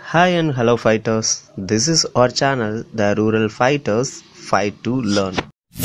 Hi and hello fighters. This is our channel, The Rural Fighters Fight to Learn.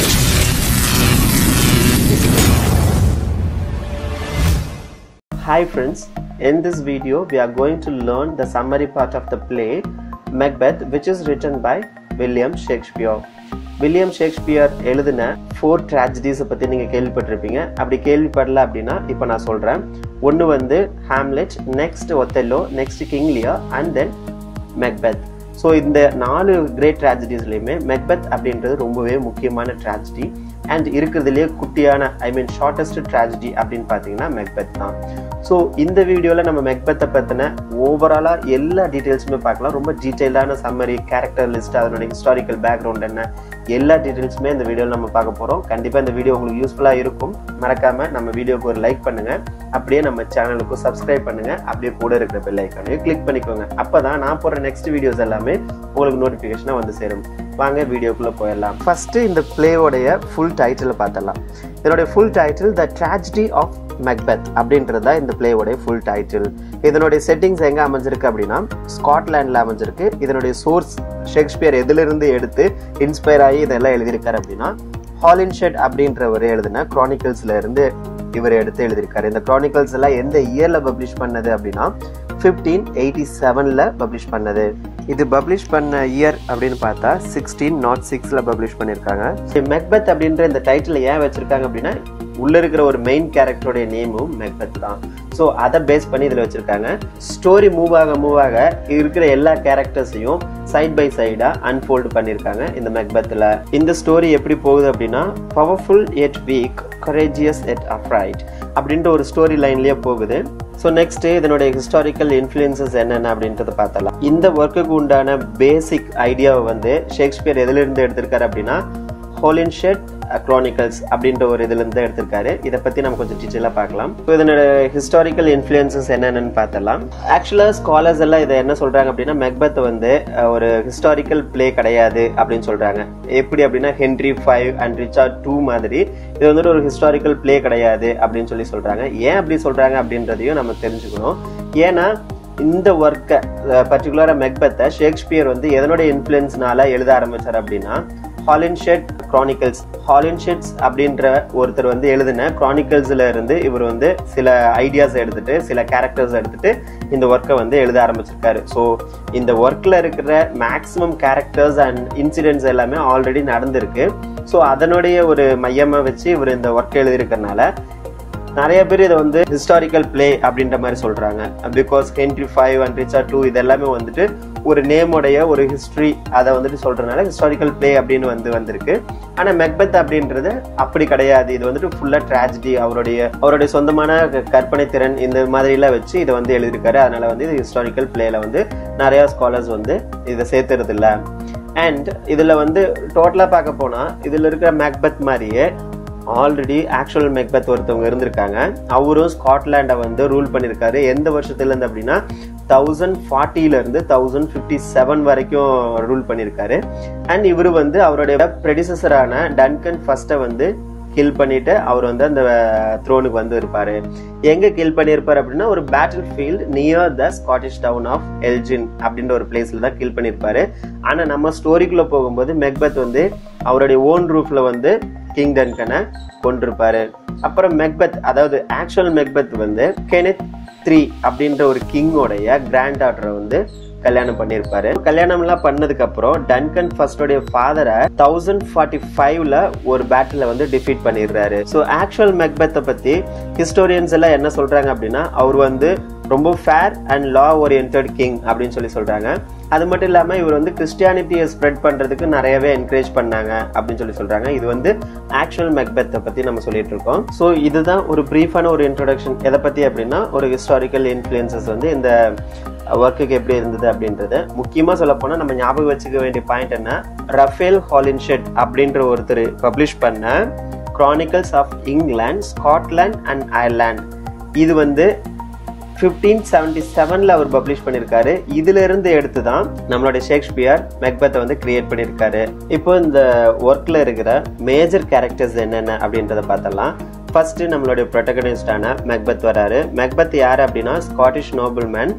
Hi friends, in this video we are going to learn the summary part of the play Macbeth which is written by William Shakespeare. William Shakespeare எழுதின four ட்ராஜடிஸை பற்றி நீங்கள் கேள்விப்பட்டிருப்பீங்க அப்படி கேள்விப்படல அப்படின்னா இப்போ நான் சொல்கிறேன் ஒன்று வந்து Hamlet next Othello next king lear and then Macbeth so இந்த நாலு கிரேட் ட்ராஜடிஸ்லையுமே மெக்பெத் அப்படின்றது ரொம்பவே முக்கியமான ட்ராஜடி அண்ட் இருக்கிறதுலே குட்டியான ஐ மீன் ஷார்ட்டஸ்ட் ட்ராஜடி அப்படின்னு பார்த்தீங்கன்னா மெக்பெத் தான் ஸோ இந்த வீடியோவில் நம்ம மெக்பெத்தை பற்றின ஓவராலாக எல்லா டீட்டெயில்ஸுமே பார்க்கலாம் ரொம்ப டீட்டெயிலான சம்மரி கேரக்டர் லிஸ்ட் அதனுடைய ஹிஸ்டாரிக்கல் பேக்ரவுண்ட் என்ன எல்லா டீட்டெயில்ஸுமே இந்த வீடியோவில் நம்ம பார்க்க போகிறோம் கண்டிப்பாக இந்த வீடியோ உங்களுக்கு யூஸ்ஃபுல்லாக இருக்கும் மறக்காமல் நம்ம வீடியோக்கு ஒரு லைக் பண்ணுங்கள் அப்படியே நம்ம சேனலுக்கும் சப்ஸ்கிரைப் பண்ணுங்கள் அப்படியே கூட இருக்கிற பெல் ஐக்கானையும் கிளிக் பண்ணிக்கோங்க அப்போ தான் நான் போடுற நெக்ஸ்ட் வீடியோஸ் எல்லாமே உங்களுக்கு நோட்டிஃபிகேஷனாக வந்து சேரும் வாங்க வீடியோக்குள்ளே போயிடலாம் ஃபஸ்ட்டு இந்த பிளேயோடைய ஃபுல் டைட்டில் பார்த்தலாம் இதனுடைய full title the tragedy of Macbeth அப்படின்றது தான் இந்த பிளேயோடைய ஃபுல் டைட்டில் இதனுடைய செட்டிங்ஸ் எங்கே அமைஞ்சிருக்கு அப்படின்னா ஸ்காட்லாண்டில் அமைஞ்சிருக்கு இதனுடைய சோர்ஸ் ஷேக்ஸ்பியர் எதிலிருந்து எடுத்து இன்ஸ்பயர் ஆகி இதெல்லாம் எழுதியிருக்காரு அப்படின்னா ஹாலின்ஷெட் அப்படின்றவர் எழுதின க்ரானிக்கல்ஸ்ல இருந்து இவர் எடுத்து எழுதியிருக்காரு இந்த க்ரானிக்கல்ஸ் எல்லாம் எந்த இயர்ல பப்ளிஷ் பண்ணது அப்படின்னா ஃபிஃப்டீன் எயிட்டி செவன்ல பப்ளிஷ் பண்ணது இது பப்ளிஷ் பண்ண இயர் அப்படின்னு பார்த்தா சிக்ஸ்டீன் நாட் சிக்ஸ்ல பப்ளிஷ் பண்ணியிருக்காங்க மெக்பெத் அப்படின்ற இந்த டைட்டில் ஏன் வச்சிருக்காங்க அப்படின்னா உள்ள இருக்கிற ஒரு மெயின் கேரக்டருடைய நேமும் மெக்பெத் தான் ஸோ அதை பேஸ் பண்ணி இதில் வச்சிருக்காங்க ஸ்டோரி மூவ் ஆக மூவ் ஆக இருக்கிற எல்லா கேரக்டர்ஸையும் சைட் பை சைடாக அன்ஃபோல்டு பண்ணியிருக்காங்க இந்த மெக்பத்தில் இந்த ஸ்டோரி எப்படி போகுது அப்படின்னா powerful yet weak courageous yet afraid அப்படின்ற ஒரு ஸ்டோரி லைன்லேயே போகுது ஸோ நெக்ஸ்ட் இதனுடைய ஹிஸ்டாரிக்கல் இன்ஃப்ளூயன்சஸ் என்னென்ன அப்படின்றத பார்த்தலாம் இந்த ஒர்க்குக்கு உண்டான பேசிக் ஐடியாவை வந்து ஷேக்ஸ்பியர் எதிலிருந்து எடுத்திருக்காரு அப்படின்னா ஹோலின்ஷெட் க்ரானிக்கல்ஸ் அப்படின்ற ஒரு இதுல இருந்து எடுத்திருக்காரு இதை பத்தி நம்ம கொஞ்சம் டீச்சராக பார்க்கலாம் ஸோ இதனோட ஹிஸ்டாரிக்கல் இன்ஃப்ளூயன்சஸ் என்னென்னு பார்த்தலாம் ஆக்சுவலாக ஸ்காலர்ஸ் எல்லாம் இதை என்ன சொல்றாங்க அப்படின்னா மெக்பத் வந்து ஒரு ஹிஸ்டாரிக்கல் பிளே கிடையாது அப்படின்னு சொல்றாங்க எப்படி அப்படின்னா Henry five and Richard two மாதிரி இது வந்துட்டு ஒரு ஹிஸ்டாரிக்கல் பிளே கிடையாது அப்படின்னு சொல்லி சொல்றாங்க ஏன் அப்படி சொல்றாங்க அப்படின்றதையும் நம்ம தெரிஞ்சுக்கணும் ஏன்னா இந்த ஒர்க்கை பர்டிகுலராக மெக்பத்தை ஷேக்ஸ்பியர் வந்து எதனுடைய இன்ஃப்ளூயன்ஸ்னால எழுத ஆரம்பிச்சார் அப்படின்னா ஹாலின்ஷெட் க்ரானிக்கல்ஸ் ஹாலின்ஷெட்ஸ் அப்படின்ற ஒருத்தர் வந்து எழுதின க்ரானிக்கல்ஸ்ல இருந்து இவர் வந்து சில ஐடியாஸ் எடுத்துட்டு சில கேரக்டர்ஸ் எடுத்துட்டு இந்த ஒர்க்கை வந்து எழுத ஆரம்பிச்சிருக்காரு ஸோ இந்த ஒர்க்ல இருக்கிற மேக்ஸிமம் கேரக்டர்ஸ் அண்ட் இன்சிடென்ட்ஸ் எல்லாமே ஆல்ரெடி நடந்திருக்கு ஸோ அதனுடைய ஒரு மையமாக வச்சு இவர் இந்த ஒர்க் எழுதியிருக்கிறதுனால நிறைய பேர் இதை வந்து ஹிஸ்டாரிக்கல் பிளே அப்படின்ற மாதிரி சொல்றாங்க because Henry five and Richard two இது எல்லாமே வந்துட்டு ஒரு நேமுடைய ஒரு ஹிஸ்ட்ரி அதை வந்துட்டு சொல்றதுனால ஹிஸ்டாரிக்கல் பிளே அப்படின்னு வந்து வந்திருக்கு ஆனா மெக்பெத் அப்படின்றது அப்படி கிடையாது இது வந்துட்டு ஃபுல்லா ட்ராஜடி அவருடைய அவருடைய சொந்தமான கற்பனை திறன் இந்த மாதிரி எல்லாம் வச்சு இதை வந்து எழுதியிருக்காரு அதனால வந்து இது ஹிஸ்டாரிக்கல் பிளேல வந்து நிறைய ஸ்காலர்ஸ் வந்து இதை சேர்த்துறது இல்லை அண்ட் இதுல வந்து டோட்டலா பார்க்க போனா இதுல இருக்கிற மேக்பெத் மாதிரியே ஆல்ரெடி ஆக்சுவல் மெக்பத் ஒருத்தவங்க இருந்திருக்காங்க அவரும் ஸ்காட்லாண்டை வந்து ரூல் பண்ணியிருக்காரு எந்த வருஷத்துல இருந்து அப்படின்னா தௌசண்ட் ஃபார்ட்டில இருந்து தௌசண்ட் ஃபிஃப்டி செவன் வரைக்கும் ரூல் பண்ணியிருக்காரு அண்ட் இவர் வந்து அவருடைய ப்ரெடிசஸரான டன்கன் ஃபர்ஸ்ட்டை வந்து கில் பண்ணிட்டு அவர் வந்து அந்த த்ரோனுக்கு வந்து இருப்பாரு எங்க கில் பண்ணியிருப்பாரு அப்படின்னா ஒரு battle field near the Scottish town of Elgin அப்படின்ற ஒரு பிளேஸ்ல தான் கில் பண்ணியிருப்பாரு ஆனா நம்ம ஸ்டோரிக்குள்ள போகும்போது மெக்பத் வந்து அவருடைய ஓன் ரூஃப்ல வந்து கிங் டன்கனை கொண்டிருப்பாரு அப்புறம் மெக்பத் அதாவது ஆக்சுவல் மெக்பத் வந்து கெனித் த்ரீ அப்படின்ற ஒரு கிங்கோடைய கிராண்ட் டாட்டரை வந்து கல்யாணம் பண்ணியிருப்பாரு கல்யாணம் எல்லாம் பண்ணதுக்கு அப்புறம் டன்கன் ஃபர்ஸ்டோடைய ஃபாதரை தௌசண்ட் ஃபார்ட்டி ஃபைவ்ல ஒரு பேட்டில் வந்து டிஃபீட் பண்ணிடுறாரு ஸோ ஆக்சுவல் மெக்பத்தை பத்தி ஹிஸ்டோரியன்ஸ் எல்லாம் என்ன சொல்றாங்க அப்படின்னா அவர் வந்து ரொம்ப fair and law oriented king அப்படின்னு சொல்லி சொல்றாங்க அது மட்டும் இல்லாம இவர் வந்து கிறிஸ்டியானிட்டியை ஸ்ப்ரெட் பண்றதுக்கு நிறையவே என்கரேஜ் பண்ணாங்க அப்படின்னு சொல்லி சொல்றாங்க இது வந்து ஆக்சுவல் மெக்பெத்தை பத்தி நம்ம சொல்லிட்டு இருக்கோம் ஸோ இதுதான் ஒரு பிரீஃபான ஒரு இன்ட்ரோடக்ஷன் எதை பத்தி அப்படின்னா ஒரு ஹிஸ்டாரிக்கல் இன்ஃபுளுசஸ் வந்து இந்த ஒர்க்குக்கு எப்படி இருந்தது அப்படின்றது முக்கியமா சொல்ல போனா நம்ம ஞாபகம் வச்சுக்க வேண்டிய பாயிண்ட் என்ன ரஃபேல் ஹாலின்ஷெட் அப்படின்ற ஒருத்தர் பப்ளிஷ் பண்ண chronicles of England Scotland and Ireland இது வந்து ஃபிஃப்டீன் செவன்டி செவனில் அவர் பப்ளிஷ் பண்ணியிருக்காரு இதுல இருந்து எடுத்து தான் நம்மளுடைய ஷேக்ஸ்பியர் மெக்பத்தை வந்து கிரியேட் பண்ணியிருக்காரு இப்போ இந்த ஒர்க்கில் இருக்கிற மேஜர் கேரக்டர்ஸ் என்னென்ன அப்படின்றத பார்த்தலாம் ஃபர்ஸ்ட் நம்மளுடைய ப்ரொட்டகனிஸ்டான மெக்பத் வராரு மெக்பத் யார் அப்படின்னா ஸ்காட்டிஷ் நோபல்மேன்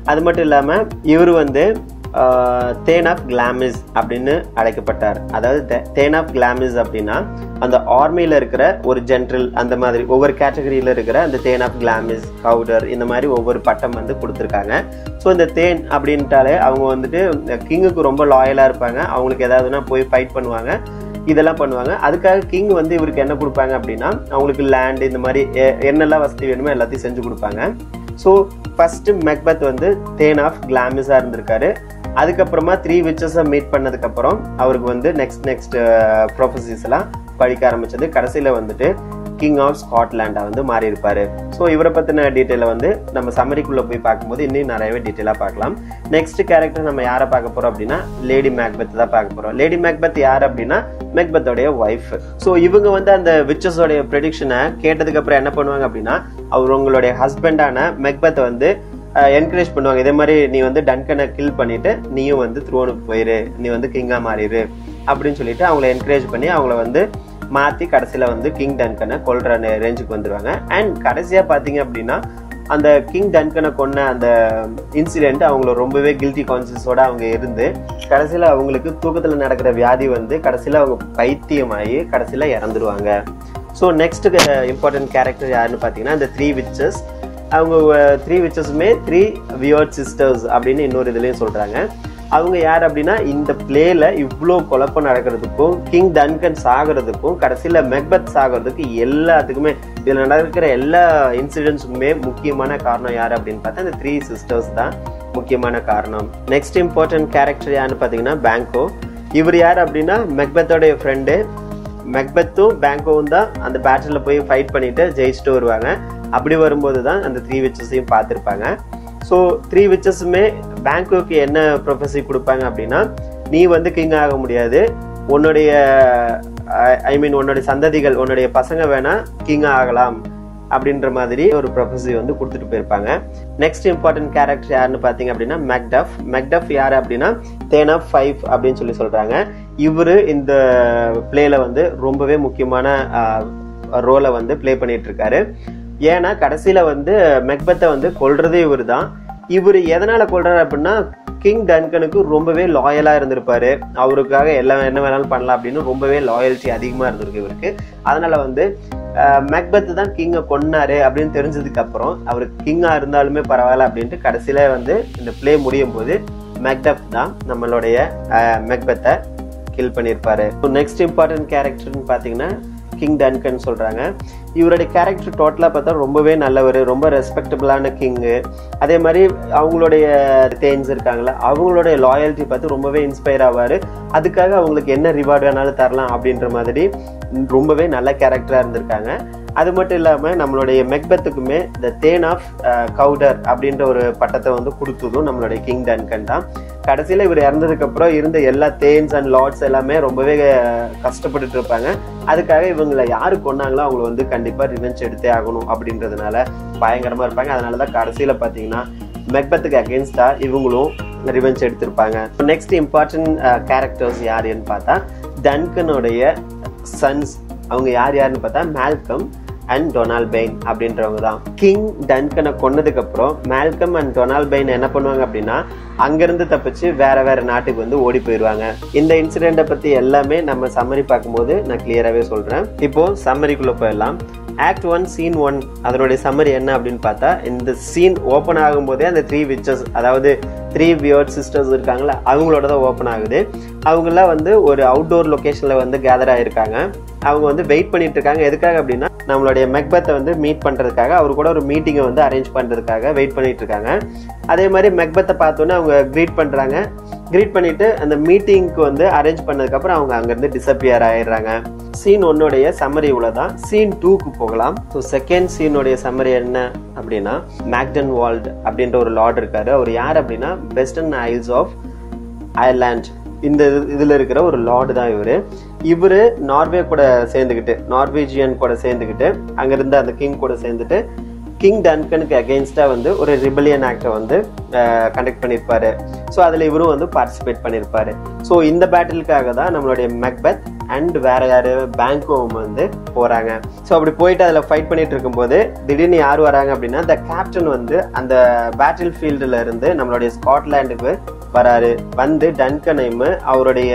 அது மட்டும் இல்லாமல் இவர் வந்து தேன் ஆஃப் கிளாமிஸ் அப்படின்னு அழைக்கப்பட்டார் அதாவது தேன் ஆஃப் கிளாமிஸ் அப்படின்னா அந்த ஆர்மியில் இருக்கிற ஒரு ஜென்ரல் அந்த மாதிரி ஒவ்வொரு கேட்டகரியில் இருக்கிற அந்த தேன் ஆஃப் கிளாமிஸ் பவுடர் இந்த மாதிரி ஒவ்வொரு பட்டம் வந்து கொடுத்துருக்காங்க ஸோ இந்த தேன் அப்படின்ட்டாலே அவங்க வந்துட்டு கிங்குக்கு ரொம்ப லாயலாக இருப்பாங்க அவங்களுக்கு ஏதாவதுனா போய் ஃபைட் பண்ணுவாங்க இதெல்லாம் பண்ணுவாங்க அதுக்காக கிங் வந்து இவருக்கு என்ன கொடுப்பாங்க அப்படின்னா அவங்களுக்கு லேண்ட் இந்த மாதிரி என்னெல்லாம் வசதி வேணுமோ எல்லாத்தையும் செஞ்சு கொடுப்பாங்க ஸோ ஃபர்ஸ்ட் மெக்பத் வந்து தேன் ஆஃப் கிளாமிஸாக இருந்திருக்காரு அதுக்கப்புறமா த்ரீ விச்சஸை மீட் பண்ணதுக்கப்புறம் அவருக்கு வந்து நெக்ஸ்ட் நெக்ஸ்ட் ப்ரொஃபஸிஸ் எல்லாம் படிக்க ஆரம்பிச்சது கடைசியில் வந்துட்டு கிங் ஆஃப் ஸ்காட்லாண்டா வந்து மாறி இருப்பாரு ஸோ இவரை பற்றின டீட்டெயிலை வந்து நம்ம சம்மரிக்குள்ளே போய் பார்க்கும்போது இன்னும் நிறையவே டீட்டெயிலாக பார்க்கலாம் நெக்ஸ்ட் கேரக்டர் நம்ம யாரை பார்க்க போகிறோம் அப்படின்னா லேடி மேக்பத் தான் பார்க்க போகிறோம் லேடி மேக்பத் யார் அப்படின்னா மெக்பத்தோடைய ஒய்ஃப் ஸோ இவங்க வந்து அந்த விச்சஸோடைய ப்ரெடிக்ஷனை கேட்டதுக்கு அப்புறம் என்ன பண்ணுவாங்க அப்படின்னா அவர் உங்களுடைய ஹஸ்பண்டான மெக்பத்தை வந்து என்கரேஜ் பண்ணுவாங்க இதே மாதிரி நீ வந்து டன்கனை கில் பண்ணிட்டு நீயும் வந்து த்ரோனுக்கு போயிரு நீ வந்து கிங்கா மாறிடு அப்படின்னு சொல்லிட்டு அவங்கள என்கரேஜ் பண்ணி அவங்கள வந்து மாற்றி கடைசியில் வந்து கிங் டன்கனை கொல்ற ரேஞ்சுக்கு வந்துடுவாங்க அண்ட் கடைசியாக பார்த்தீங்க அப்படின்னா அந்த கிங் டன்கனை கொன்ன அந்த இன்சிடென்ட் அவங்கள ரொம்பவே கில்ட்டி கான்சியஸோட அவங்க இருந்து கடைசியில் அவங்களுக்கு தூக்கத்தில் நடக்கிற வியாதி வந்து கடைசியில் அவங்க பைத்தியமாகி கடைசியில் இறந்துருவாங்க ஸோ நெக்ஸ்ட் இம்பார்ட்டன்ட் கேரக்டர் யாருன்னு பார்த்தீங்கன்னா இந்த த்ரீ விச்சஸ் அவங்க த்ரீ விச்சஸுமே த்ரீ வியர்ட் சிஸ்டர்ஸ் அப்படின்னு இன்னொரு இதுலேயும் சொல்கிறாங்க அவங்க யார் அப்படின்னா இந்த பிளேல இவ்வளோ குழப்பம் நடக்கிறதுக்கும் கிங் டன்கன் சாகிறதுக்கும் கடைசியில் மெக்பத் சாகிறதுக்கு எல்லாத்துக்குமே இதில் நடக்கிற எல்லா இன்சிடென்ட்ஸுக்குமே முக்கியமான காரணம் யார் அப்படின்னு பார்த்தா இந்த த்ரீ சிஸ்டர்ஸ் தான் முக்கியமான காரணம் நெக்ஸ்ட் இம்பார்ட்டன்ட் கேரக்டர் யாருன்னு பார்த்தீங்கன்னா பேங்கோ இவர் யார் அப்படின்னா மெக்பத்தோடைய ஃப்ரெண்டு மெக்பத்தும் பேங்கோவும் தான் அந்த பேட்டில் போய் ஃபைட் பண்ணிட்டு ஜெயிச்சுட்டு வருவாங்க அப்படி வரும்போது தான் அந்த த்ரீ விச்சஸையும் பார்த்துருப்பாங்க ஸோ த்ரீ விச்சஸுமே பேங்கோக்கு என்ன ப்ரொஃபஸி கொடுப்பாங்க அப்படின்னா நீ வந்து கிங் ஆக முடியாது உன்னுடைய ஐ மீன் உன்னுடைய சந்ததிகள் உன்னுடைய பசங்க வேணா கிங் ஆகலாம் அப்படின்ற மாதிரி ஒரு ப்ரொஃபஸி வந்து கொடுத்துட்டு போயிருப்பாங்க நெக்ஸ்ட் இம்பார்ட்டன்ட் கேரக்டர் யாருன்னு பார்த்தீங்க அப்படின்னா மெக்டஃப் மெக்டஃப் யார் அப்படின்னா தேன் ஆஃப் ஃபைவ் அப்படின்னு சொல்லி சொல்றாங்க இவரு இந்த பிளேல வந்து ரொம்பவே முக்கியமான ரோலை வந்து பிளே பண்ணிட்டு இருக்காரு ஏன்னா கடைசியில வந்து மெக்பத்தை வந்து கொல்றதே இவர் தான் இவர் எதனால கொள்றாரு அப்படின்னா கிங் டன்கனுக்கு ரொம்பவே லாயலா இருந்திருப்பாரு அவருக்காக எல்லாம் என்ன வேணாலும் பண்ணலாம் அப்படின்னு ரொம்பவே லாயல்ட்டி அதிகமா இருந்திருக்கு இவருக்கு அதனால வந்து மெக்பத் தான் கிங்கை கொன்னாரு அப்படின்னு தெரிஞ்சதுக்கு அப்புறம் அவர் கிங்கா இருந்தாலுமே பரவாயில்ல அப்படின்ட்டு கடைசியில வந்து இந்த பிளே முடியும் போது மெக்டப் தான் நம்மளுடைய மெக்பத்தை கில் பண்ணியிருப்பாரு நெக்ஸ்ட் இம்பார்ட்டன்ட் கேரக்டர்னு பார்த்தீங்கன்னா கிங் டன்கன் சொல்கிறாங்க இவருடைய கேரக்டர் டோட்டலாக பார்த்தா ரொம்பவே நல்லவர் ரொம்ப ரெஸ்பெக்டபிளான கிங்கு அதே மாதிரி அவங்களுடைய தேன்ஸ் இருக்காங்களா அவங்களுடைய லாயல்ட்டி பார்த்து ரொம்பவே இன்ஸ்பயர் ஆவார் அதுக்காக அவங்களுக்கு என்ன ரிவார்டு வேணாலும் தரலாம் அப்படின்ற மாதிரி ரொம்பவே நல்ல கேரக்டராக இருந்திருக்காங்க அது மட்டும் இல்லாமல் நம்மளுடைய மெக்பத்துக்குமே த தேன் ஆஃப் கவுடர் அப்படின்ற ஒரு பட்டத்தை வந்து கொடுத்ததும் நம்மளுடைய கிங் டன்கன் தான் கடைசியில் இவர் இறந்ததுக்கப்புறம் இருந்த எல்லா தேன்ஸ் அண்ட் லார்ட்ஸ் எல்லாமே ரொம்பவே கஷ்டப்பட்டுட்டு இருப்பாங்க அதுக்காக இவங்களை யாரு கொன்னாங்களோ அவங்கள வந்து கண்டிப்பாக ரிவெஞ்ச் எடுத்தே ஆகணும் அப்படின்றதுனால பயங்கரமாக இருப்பாங்க அதனால தான் கடைசியில் பார்த்தீங்கன்னா மெக்பத்துக்கு அகேன்ஸ்டாக இவங்களும் ரிவெஞ்ச் எடுத்திருப்பாங்க நெக்ஸ்ட் இம்பார்ட்டன்ட் கேரக்டர்ஸ் யாருன்னு பார்த்தா டன்கனுடைய சன்ஸ் அவங்க யார் யாருன்னு பார்த்தா மேல்கம் அண்ட் டொனால்ட் பெயின் அப்படின்றவங்க தான் கிங் டன்கனை கொன்னதுக்கு அப்புறம் மேல்கம் அண்ட் டொனால்ட் பெயின் என்ன பண்ணுவாங்க அப்படின்னா அங்கிருந்து தப்பிச்சு வேற வேற நாட்டுக்கு வந்து ஓடி போயிடுவாங்க இந்த இன்சிடென்ட்டை பத்தி எல்லாமே நம்ம சம்மரி பார்க்கும்போது நான் கிளியராகவே சொல்றேன் இப்போ சம்மரிக்குள்ள போயிடலாம் ஆக்ட் ஒன் சீன் ஒன் அதனுடைய சம்மரி என்ன அப்படின்னு பார்த்தா இந்த சீன் ஓப்பன் ஆகும்போதே அந்த த்ரீ விச்சஸ் அதாவது த்ரீ வியர்ட் சிஸ்டர்ஸ் இருக்காங்களா அவங்களோட தான் ஓப்பன் ஆகுது அவங்களாம் வந்து ஒரு அவுட்டோர் லொக்கேஷனில் வந்து கேதர் ஆகிருக்காங்க அவங்க வந்து வெயிட் பண்ணிட்டு இருக்காங்க எதுக்காக அப்படின்னா நம்மளுடைய மெக்பத்தை வந்து மீட் பண்ணுறதுக்காக அவர் கூட ஒரு மீட்டிங்கை வந்து அரேஞ்ச் பண்ணுறதுக்காக வெயிட் பண்ணிட்டு இருக்காங்க அதே மாதிரி மெக்பத்தை பார்த்தோன்னே அவங்க க்ரீட் பண்ணுறாங்க க்ரீட் பண்ணிட்டு அந்த மீட்டிங்க்கு வந்து அரேஞ்ச் பண்ணதுக்கப்புறம் அவங்க அங்கேருந்து டிசப்பியர் ஆயிடுறாங்க சீன் ஒன்னுடைய சம்மரி இவ்வளோதான் சீன் டூக்கு போகலாம் ஸோ செகண்ட் சீனுடைய சம்மரி என்ன அப்படின்னா மேக்டன் வால்ட் அப்படின்ற ஒரு லார்ட் இருக்காரு அவர் யார் அப்படின்னா வெஸ்டர்ன் ஐல்ஸ் ஆஃப் அயர்லாண்ட் இந்த இதில் இருக்கிற ஒரு லார்டு தான் இவர் இவர் நார்வே கூட சேர்ந்துக்கிட்டு நார்வேஜியன் கூட சேர்ந்துக்கிட்டு அங்கே இருந்த அந்த கிங் கூட சேர்ந்துட்டு கிங் டன்கனுக்கு அகெயின்ஸ்டாக வந்து ஒரு ரிபலியன் ஆக்டை வந்து கண்டக்ட் பண்ணியிருப்பாரு ஸோ அதில் இவரும் வந்து பார்ட்டிசிபேட் பண்ணியிருப்பாரு ஸோ இந்த பேட்டிலுக்காக தான் நம்மளுடைய மெக்பெத் அண்ட் வேற யாரு பேங்கும் வந்து போறாங்க ஸோ அப்படி போயிட்டு அதில் ஃபைட் பண்ணிட்டு இருக்கும்போது திடீர்னு யார் வராங்க அப்படின்னா த கேப்டன் வந்து அந்த பேட்டில் ஃபீல்டுல இருந்து நம்மளுடைய ஸ்காட்லாண்டுக்கு வராரு வந்து டன்கனையும் அவருடைய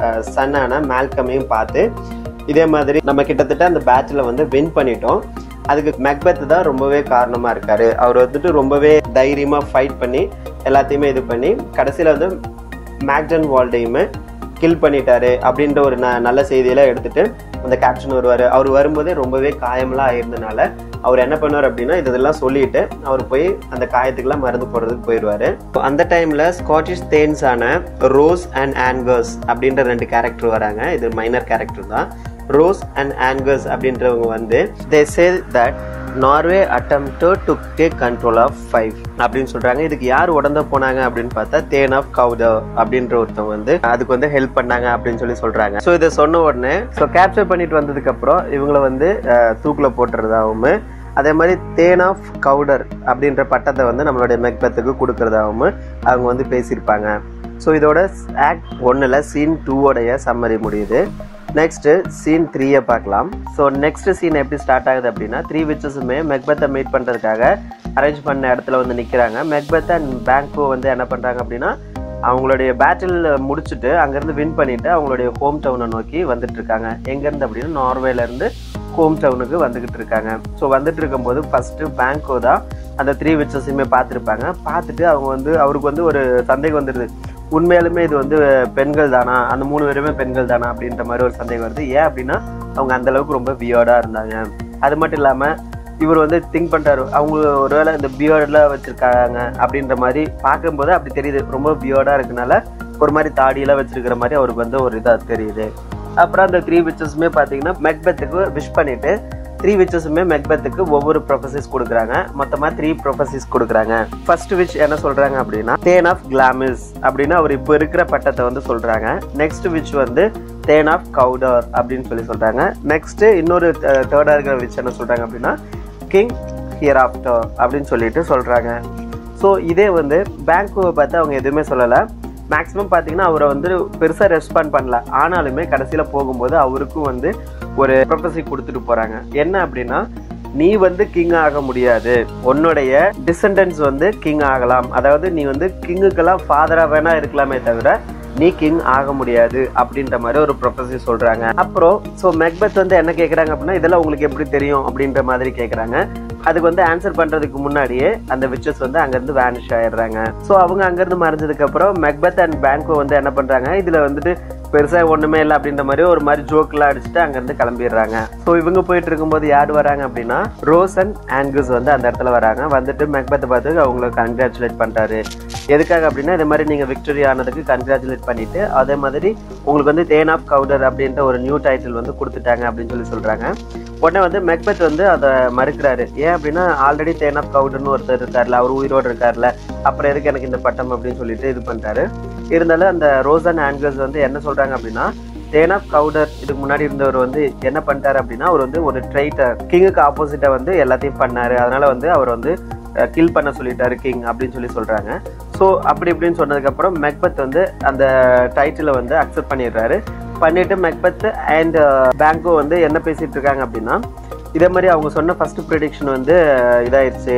சன்னான மேல்கமையும் பார்த்து இதே மாதிரி நம்ம கிட்டத்தட்ட அந்த பேட்டில் வந்து வின் பண்ணிட்டோம் அதுக்கு மெக்பெத் தான் ரொம்பவே காரணமா இருக்காரு அவர் வந்துட்டு ரொம்பவே தைரியமா ஃபைட் பண்ணி எல்லாத்தையுமே இது பண்ணி கடைசியில வந்து மேக்டன் வால்டையுமே கில் பண்ணிட்டாரு அப்படின்ற ஒரு ந நல்ல செய்தியெல்லாம் எடுத்துட்டு அந்த கேப்டன் வருவார் அவர் வரும்போதே ரொம்பவே காயம்லாம் ஆயிருந்தனால அவர் என்ன பண்ணுவார் அப்படின்னா இதெல்லாம் சொல்லிட்டு அவர் போய் அந்த காயத்துக்கெல்லாம் மருந்து போடுறதுக்கு போயிடுவாரு அந்த டைம்ல ஸ்காட்டிஷ் தேன்ஸான ரோஸ் அண்ட் ஆன்கர்ஸ் அப்படின்ற ரெண்டு கேரக்டர் வராங்க இது மைனர் கேரக்டர் தான் ரோஸ் அண்ட் ஆன்கர்ஸ் அப்படின்றவங்க வந்து they say that Norway attempted to take control of Fife அப்படின்னு சொல்றாங்க இதுக்கு யார் உடந்த போனாங்க அப்படின்னு பார்த்தா தேன் ஆஃப் கவுடர் அப்படின்ற ஒருத்தவங்க வந்து அதுக்கு வந்து ஹெல்ப் பண்ணாங்க அப்படின்னு சொல்லி சொல்றாங்க ஸோ இதை சொன்ன உடனே ஸோ கேப்சர் பண்ணிட்டு வந்ததுக்கு அப்புறம் இவங்களை வந்து தூக்கில் போட்டுறதாகவும் அதே மாதிரி தேன் ஆஃப் கவுடர் அப்படின்ற பட்டத்தை வந்து நம்மளுடைய மெக்பத்துக்கு கொடுக்கறதாகவும் அவங்க வந்து பேசியிருப்பாங்க ஸோ இதோட ஆக்ட் ஒன்றில் சீன் டூவோடைய சம்மரி முடியுது நெக்ஸ்ட் சீன் த்ரீயை பார்க்கலாம் ஸோ நெக்ஸ்ட் சீன் எப்படி ஸ்டார்ட் ஆகுது அப்படின்னா த்ரீ விச்சஸுமே மெக்பத்தை மீட் பண்ணுறதுக்காக அரேஞ்ச் பண்ண இடத்துல வந்து நிற்கிறாங்க மெக்பத் அண்ட் பேங்க்கோ வந்து என்ன பண்ணுறாங்க அப்படின்னா அவங்களுடைய பேட்டில் முடிச்சுட்டு அங்கேருந்து வின் பண்ணிட்டு அவங்களுடைய ஹோம் டவுனை நோக்கி வந்துட்டு இருக்காங்க எங்கேருந்து அப்படின்னா நார்வேலேருந்து ஹோம் டவுனுக்கு வந்துகிட்டு இருக்காங்க ஸோ வந்துட்டு இருக்கும்போது ஃபர்ஸ்ட் பேங்க்கோ தான் அந்த த்ரீ விச்சஸையுமே பார்த்துருப்பாங்க பார்த்துட்டு அவங்க வந்து அவருக்கு வந்து ஒரு சந்தேகம் வந்துடுது உண்மையாலுமே இது வந்து பெண்கள் தானா அந்த மூணு பேருமே பெண்கள் தானா அப்படின்ற மாதிரி ஒரு சந்தேகம் வருது ஏன் அப்படின்னா அவங்க அந்த அளவுக்கு ரொம்ப பியர்டா இருந்தாங்க அது மட்டும் இல்லாம இவர் வந்து திங்க் பண்றாரு அவங்க ஒருவேளை இந்த பியர்ட்லாம் வச்சிருக்காங்க அப்படின்ற மாதிரி பார்க்கும்போது அப்படி தெரியுது ரொம்ப பியர்டா இருக்கனால ஒரு மாதிரி தாடியெல்லாம் வச்சிருக்கிற மாதிரி அவருக்கு வந்து ஒரு இதாக தெரியுது அப்புறம் அந்த த்ரீ விச்சஸுமே பார்த்தீங்கன்னா மெக்பெத்துக்கு விஷ் பண்ணிட்டு த்ரீ விச்சஸுமே மெக்பெத்துக்கு ஒவ்வொரு ப்ரொஃபசிஸ் கொடுக்குறாங்க மொத்தமாக த்ரீ ப்ரொஃபசிஸ் கொடுக்குறாங்க ஃபர்ஸ்ட் விச் என்ன சொல்கிறாங்க அப்படின்னா தேன் ஆஃப் கிளாமிஸ் அப்படின்னு அவர் இப்போ இருக்கிற பட்டத்தை வந்து சொல்கிறாங்க நெக்ஸ்ட் விச் வந்து தேன் ஆஃப் கவுடர் அப்படின்னு சொல்லி சொல்கிறாங்க நெக்ஸ்ட் இன்னொரு தேர்டாக இருக்கிற விச் என்ன சொல்கிறாங்க அப்படின்னா கிங் ஹியர் ஆஃப்டர் அப்படின்னு சொல்லிட்டு சொல்கிறாங்க ஸோ இதே வந்து பேங்க்குவை பார்த்து அவங்க எதுவுமே சொல்லலை மேக்ஸிமம் பார்த்தீங்கன்னா அவரை வந்து பெருசாக ரெஸ்பாண்ட் பண்ணல ஆனாலுமே கடைசியில் போகும்போது அவருக்கும் வந்து ஒரு ப்ரொஃபஸி கொடுத்துட்டு போகிறாங்க என்ன அப்படின்னா நீ வந்து கிங் ஆக முடியாது உன்னுடைய டிசெண்டன்ஸ் வந்து கிங் ஆகலாம் அதாவது நீ வந்து கிங்குக்கெல்லாம் ஃபாதராக வேணா இருக்கலாமே தவிர நீ கிங் ஆக முடியாது அப்படின்ற மாதிரி ஒரு ப்ரொஃபஸி சொல்றாங்க அப்புறம் ஸோ மெக்பெத் வந்து என்ன கேட்குறாங்க அப்படின்னா இதெல்லாம் உங்களுக்கு எப்படி தெரியும் அப்படின்ற மாதிரி கேட்குறாங்க அதுக்கு வந்து ஆன்சர் பண்றதுக்கு முன்னாடியே அந்த விச்சஸ் வந்து அங்கிருந்து வேனிஷ் ஆயிடுறாங்க ஸோ அவங்க அங்கிருந்து மறைஞ்சதுக்கு அப்புறம் மெக்பெத் அண்ட் பேங்கோ வந்து என்ன பண்றாங்க இதுல வந்துட்டு பெருசா ஒண்ணுமே இல்லை அப்படின்ற மாதிரி ஒரு மாதிரி ஜோக்லாம் அடிச்சுட்டு அங்கிருந்து கிளம்பிடுறாங்க ஸோ இவங்க போயிட்டு இருக்கும்போது யார் வராங்க அப்படின்னா ரோஸ் அண்ட் ஆங்கஸ் வந்து அந்த இடத்துல வராங்க வந்துட்டு மெக்பத்தை பார்த்து அவங்கள கங்க்ராச்சுலேட் பண்றாரு எதுக்காக அப்படின்னா இந்த மாதிரி நீங்க விக்டரி ஆனதுக்கு கங்க்ராச்சுலேட் பண்ணிட்டு அதே மாதிரி உங்களுக்கு வந்து தேன் ஆஃப் கவுடர் அப்படின்ற ஒரு நியூ டைட்டில் வந்து கொடுத்துட்டாங்க அப்படின்னு சொல்லி சொல்றாங்க உடனே வந்து மெக்பெத் வந்து அதை மறுக்கிறாரு ஏன் அப்படின்னா ஆல்ரெடி தேன் ஆஃப் கவுடர்னு ஒருத்தர் இருக்கார்ல அவர் உயிரோடு இருக்கார்ல அப்புறம் எதுக்கு எனக்கு இந்த பட்டம் அப்படின்னு சொல்லிட்டு இது பண்றாரு இருந்தாலும் அந்த ரோசன் ஆங்கர்ஸ் வந்து என்ன சொல்றாங்க அப்படின்னா தேன் ஆஃப் கவுடர் இதுக்கு முன்னாடி இருந்தவர் வந்து என்ன பண்ணிட்டாரு அப்படின்னா அவர் வந்து ஒரு ட்ரைட்டர் கிங்குக்கு ஆப்போசிட்டா வந்து எல்லாத்தையும் பண்ணாரு அதனால வந்து அவர் வந்து கில் பண்ண சொல்லிட்டாரு கிங் அப்படின்னு சொல்லி சொல்றாங்க ஸோ அப்படி இப்படின்னு சொன்னதுக்கப்புறம் மெக்பத் வந்து அந்த டைட்டிலை வந்து அக்செப்ட் பண்ணிடுறாரு பண்ணிட்டு மெக்பத் அண்ட் பேங்கோ வந்து என்ன பேசிட்டு இருக்காங்க அப்படின்னா இதே மாதிரி அவங்க சொன்ன ஃபர்ஸ்ட் ப்ரிடிக்ஷன் வந்து இதாயிருச்சு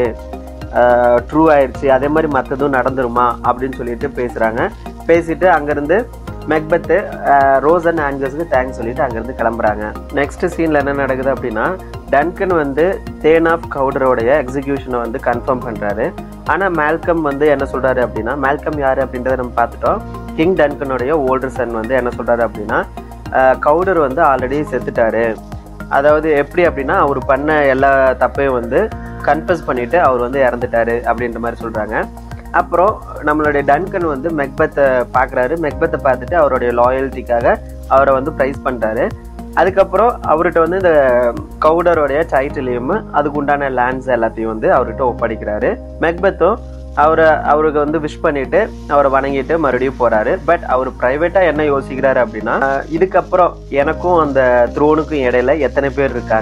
ட்ரூ ஆயிடுச்சு அதே மாதிரி மற்றதும் நடந்துருமா அப்படின்னு சொல்லிட்டு பேசுறாங்க பேசிட்டு அங்கிருந்து மெக்பத்து ரோஸ் அண்ட் ஆங்கர்ஸ்க்கு தேங்க்ஸ் சொல்லிட்டு அங்கிருந்து கிளம்புறாங்க நெக்ஸ்ட் சீன்ல என்ன நடக்குது அப்படின்னா டன்கன் வந்து தேன் ஆஃப் கவுடரோடைய எக்ஸிகியூஷனை வந்து கன்ஃபார்ம் பண்றாரு ஆனா மேல்கம் வந்து என்ன சொல்றாரு அப்படின்னா மேல்கம் யாரு அப்படின்றத நம்ம பார்த்துட்டோம் கிங் டன்கனுடைய ஓல்டர் சன் வந்து என்ன சொல்றாரு அப்படின்னா கவுடர் வந்து ஆல்ரெடி செத்துட்டாரு அதாவது எப்படி அப்படின்னா அவர் பண்ண எல்லா தப்பையும் வந்து கன்ஃபஸ் பண்ணிட்டு அவர் வந்து இறந்துட்டாரு அப்படின்ற மாதிரி சொல்றாங்க அப்புறம் நம்மளுடைய டன்கன் வந்து மெக்பத்தை பார்க்குறாரு மெக்பத்தை பார்த்துட்டு அவருடைய லாயல்ட்டிக்காக அவரை வந்து ப்ரைஸ் பண்ணுறாரு அதுக்கப்புறம் அவர்கிட்ட வந்து இந்த கவுடருடைய டைட்டிலையும் அதுக்கு உண்டான லேண்ட்ஸ் எல்லாத்தையும் வந்து அவர்கிட்ட ஒப்படைக்கிறாரு மெக்பத்தும் அவரை அவருக்கு வந்து விஷ் பண்ணிட்டு அவரை வணங்கிட்டு மறுபடியும் போறாரு பட் அவர் பிரைவேட்டா என்ன யோசிக்கிறாரு அப்படின்னா இதுக்கப்புறம் எனக்கும் அந்த த்ரோனுக்கும் இடையில எத்தனை பேர் இருக்காங்க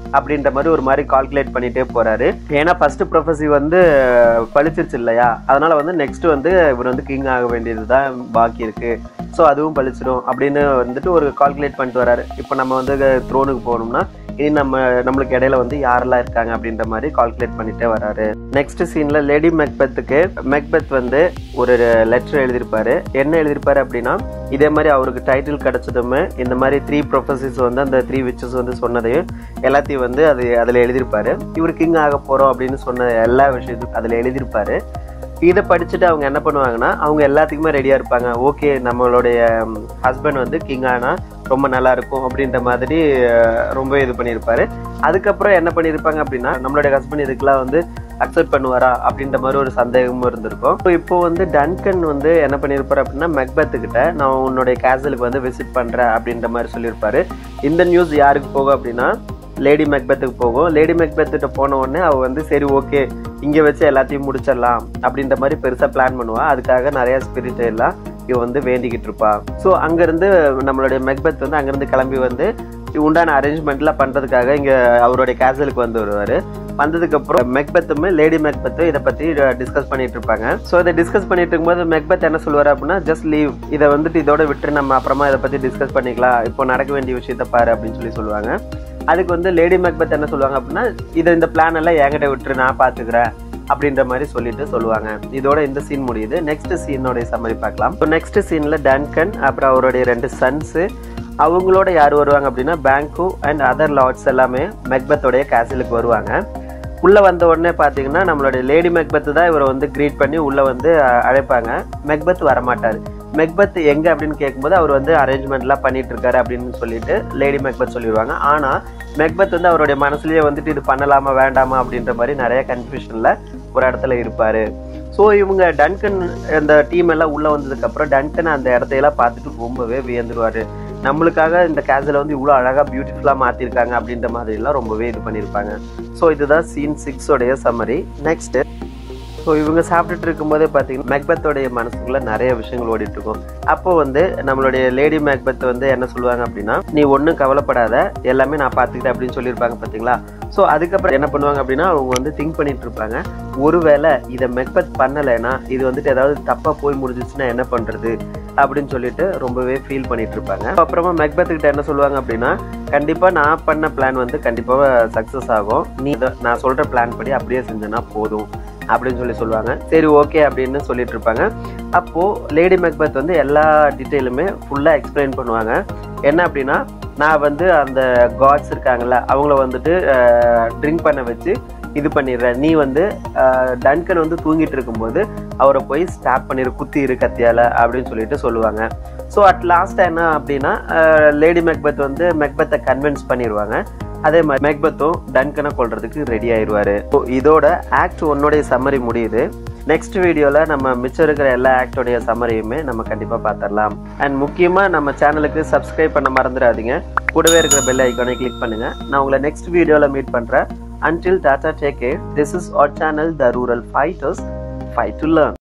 அப்படின்ற மாதிரி ஒரு மாதிரி கால்குலேட் பண்ணிட்டே போறாரு ஏன்னா ஃபர்ஸ்ட் ப்ரொஃபஸி வந்து பழிச்சிருச்சு இல்லையா அதனால வந்து நெக்ஸ்ட் வந்து இவர் வந்து கிங் ஆக வேண்டியது தான் பாக்கி இருக்கு ஸோ அதுவும் பழிச்சிடும் அப்படின்னு வந்துட்டு ஒரு கால்குலேட் பண்ணிட்டு வராரு இப்போ நம்ம வந்து த்ரோனுக்கு போகணும்னா இனி நம்ம நம்மளுக்கு இடையில வந்து யாரெல்லாம் இருக்காங்க அப்படின்ற மாதிரி கால்குலேட் பண்ணிட்டே வராரு நெக்ஸ்ட் சீன்ல லேடி மெக்பெத்துக்கு மெக்பெத் வந்து ஒரு லெட்டர் எழுதியிருப்பாரு என்ன எழுதியிருப்பாரு அப்படின்னா இதே மாதிரி அவருக்கு டைட்டில் கிடைச்சதுமே இந்த மாதிரி த்ரீ ப்ரொஃபஸர்ஸ் வந்து அந்த த்ரீ விச்சஸ் வந்து சொன்னதையும் எல்லாத்தையும் வந்து அது அதில் எழுதியிருப்பாரு இவர் கிங் ஆக போறோம் அப்படின்னு சொன்ன எல்லா விஷயத்தையும் அதில் எழுதியிருப்பாரு இதை படிச்சுட்டு அவங்க என்ன பண்ணுவாங்கன்னா அவங்க எல்லாத்துக்குமே ரெடியாக இருப்பாங்க ஓகே நம்மளுடைய ஹஸ்பண்ட் வந்து கிங் ஆனா ரொம்ப நல்லா இருக்கும் அப்படின்ற மாதிரி அஹ், ரொம்ப இது பண்ணியிருப்பாரு அதுக்கப்புறம் என்ன பண்ணியிருப்பாங்க அப்படின்னா நம்மளுடைய ஹஸ்பண்ட் இதுக்கெல்லாம் வந்து அக்செப்ட் பண்ணுவாரா அப்படின்ற மாதிரி ஒரு சந்தேகமும் இருந்திருக்கும் So, இப்போ வந்து டன்கன் வந்து என்ன பண்ணியிருப்பாரு அப்படின்னா மெக்பத்து கிட்ட நான் உன்னுடைய கேசலுக்கு வந்து விசிட் பண்றேன் அப்படின்ற மாதிரி சொல்லியிருப்பாரு இந்த நியூஸ் யாருக்கு போகும் அப்படின்னா லேடி மெக்பத்துக்கு போகும் லேடி மெக்பத்துகிட்ட போன உடனே அவ வந்து சரி ஓகே இங்க வச்சு எல்லாத்தையும் முடிச்சிடலாம் அப்படின்ற மாதிரி பெருசா பிளான் பண்ணுவா அதுக்காக நிறைய ஸ்பிரிட் எல்லாம் இவ வந்து வேண்டிக்கிட்டு இருப்பா ஸோ அங்கிருந்து நம்மளுடைய மெக்பத் வந்து அங்கிருந்து கிளம்பி வந்து உண்டான அரேஞ்ச்மெண்ட்லாம் பண்றதுக்காக இங்க அவருடைய கேசலுக்கு வந்து வருவாரு வந்ததுக்கு அப்புறம் மெக்பத்துமே லேடி மெக்பத்தும் இதை பத்தி டிஸ்கஸ் பண்ணிட்டு இருப்பாங்க ஸோ இதை டிஸ்கஸ் பண்ணிட்டு இருக்கும்போது மெக்பத் என்ன சொல்லுவாரு அப்படின்னா ஜஸ்ட் லீவ் இதை வந்துட்டு இதோட விட்டு நம்ம அப்புறமா இதை பத்தி டிஸ்கஸ் பண்ணிக்கலாம் இப்போ நடக்க வேண்டிய விஷயத்த பாரு அப்படின்னு சொல்லி சொல்லுவாங்க அதுக்கு வந்து லேடி மெக்பத் என்ன சொல்லுவாங்க அப்படின்னா இதை இந்த பிளான் எல்லாம் என்கிட்ட விட்டுரு நான் பாத்துக்கிறேன் அப்படின்ற மாதிரி சொல்லிட்டு சொல்லுவாங்க இதோட இந்த சீன் முடியுது நெக்ஸ்ட் சீனோடைய சம்மரி பார்க்கலாம் ஸோ நெக்ஸ்ட் சீன்ல டன்கன் அப்புறம் அவருடைய ரெண்டு சன்ஸ் அவங்களோட யார் வருவாங்க அப்படின்னா பேங்கு அண்ட் அதர் லார்ட்ஸ் எல்லாமே மெக்பத்தோடைய கேசலுக்கு வருவாங்க உள்ள வந்த உடனே பாத்தீங்கன்னா நம்மளுடைய லேடி மெக்பத் தான் இவரை வந்து கிரீட் பண்ணி உள்ள வந்து அஹ், அழைப்பாங்க மெக்பத் வரமாட்டாரு மெக்பத் எங்க அப்படின்னு கேட்கும்போது அவர் வந்து அரேஞ்ச்மெண்ட்லாம் பண்ணிட்டு இருக்காரு அப்படின்னு சொல்லிட்டு லேடி மெக்பத் சொல்லிடுவாங்க ஆனா மெக்பத் வந்து அவருடைய மனசுலயே வந்துட்டு இது பண்ணலாமா வேண்டாமா அப்படின்ற மாதிரி நிறைய கன்ஃபியூஷன்ல ஒரு இடத்துல இருப்பாரு ஸோ இவங்க டன்கன் அந்த டீம் எல்லாம் உள்ள வந்ததுக்கு அப்புறம் டன்கன் அந்த இடத்தையெல்லாம் பார்த்துட்டு ரொம்பவே வியந்துருவாரு நம்மளுக்காக இந்த கேசலை வந்து இவ்வளோ அழகாக பியூட்டிஃபுல்லாக மாற்றிருக்காங்க அப்படின்ற மாதிரிலாம் ரொம்பவே இது பண்ணியிருப்பாங்க ஸோ இதுதான் சீன் சிக்ஸோடைய சம்மரி நெக்ஸ்ட் ஸோ இவங்க சாப்பிட்டுட்டு இருக்கும்போதே பார்த்தீங்கன்னா மேக்பத்தோடைய மனசுக்குள்ள நிறைய விஷயங்கள் ஓடிட்டு இருக்கும் அப்போ வந்து நம்மளுடைய லேடி மேக்பத் வந்து என்ன சொல்லுவாங்க அப்படின்னா நீ ஒன்றும் கவலைப்படாத எல்லாமே நான் பார்த்துக்கிட்டேன் அப்படின்னு சொல்லியிருப்பாங்க பார்த்தீங்களா ஸோ அதுக்கப்புறம் என்ன பண்ணுவாங்க அப்படின்னா அவங்க வந்து திங்க் பண்ணிட்டு இருப்பாங்க ஒருவேளை இதை மெக்பத் பண்ணலைன்னா இது வந்துட்டு ஏதாவது தப்பாக போய் முடிஞ்சிச்சுன்னா என்ன பண்ணுறது அப்படின்னு சொல்லிட்டு ரொம்பவே ஃபீல் பண்ணிட்டு இருப்பாங்க அப்புறமா மெக்பத் கிட்ட என்ன சொல்லுவாங்க அப்படின்னா கண்டிப்பா நான் பண்ண பிளான் வந்து கண்டிப்பா சக்சஸ் ஆகும் நீ இத- நான் சொல்ற பிளான் படி அப்படியே செஞ்சனா போதும் அப்படின்னு சொல்லி சொல்லுவாங்க சரி ஓகே அப்படின்னு சொல்லிட்டு இருப்பாங்க அப்போ லேடி மெக்பத் வந்து எல்லா டீட்டெயிலுமே ஃபுல்லா எக்ஸ்பிளைன் பண்ணுவாங்க என்ன அப்படின்னா நான் வந்து அந்த காட்ஸ் இருக்காங்கல்ல அவங்கள வந்துட்டு ட்ரிங்க் பண்ண வச்சு இது பண்ணிடுறேன் நீ வந்து அஹ், டன்கன் வந்து தூங்கிட்டு இருக்கும்போது அவரை போய் ஸ்டாப் பண்ணிரு குத்தி இரு கத்தியால அப்படின்னு சொல்லிட்டு சொல்லுவாங்க ஸோ அட் லாஸ்ட் என்ன அப்படின்னா லேடி மெக்பத் வந்து மெக்பத்தை கன்வின்ஸ் பண்ணிடுவாங்க அதே மாதிரி மெக்பத்தும் டன்கனை கொல்றதுக்கு ரெடி ஆயிடுவாரு ஸோ இதோட ஆக்ட் ஒன்னோடைய சம்மரி முடியுது நெக்ஸ்ட் வீடியோவில் நம்ம மிச்சம் இருக்கிற எல்லா ஆக்டோடைய சம்மரியுமே நம்ம கண்டிப்பாக பார்த்துடலாம் அண்ட் முக்கியமாக நம்ம சேனலுக்கு சப்ஸ்கிரைப் பண்ண மறந்துடாதீங்க கூடவே இருக்கிற பெல் ஐக்கானை கிளிக் பண்ணுங்க நான் உங்களை நெக்ஸ்ட் வீடியோவில் மீட் பண்ணுறேன் until tata take care this is our channel the rural fighters fight to learn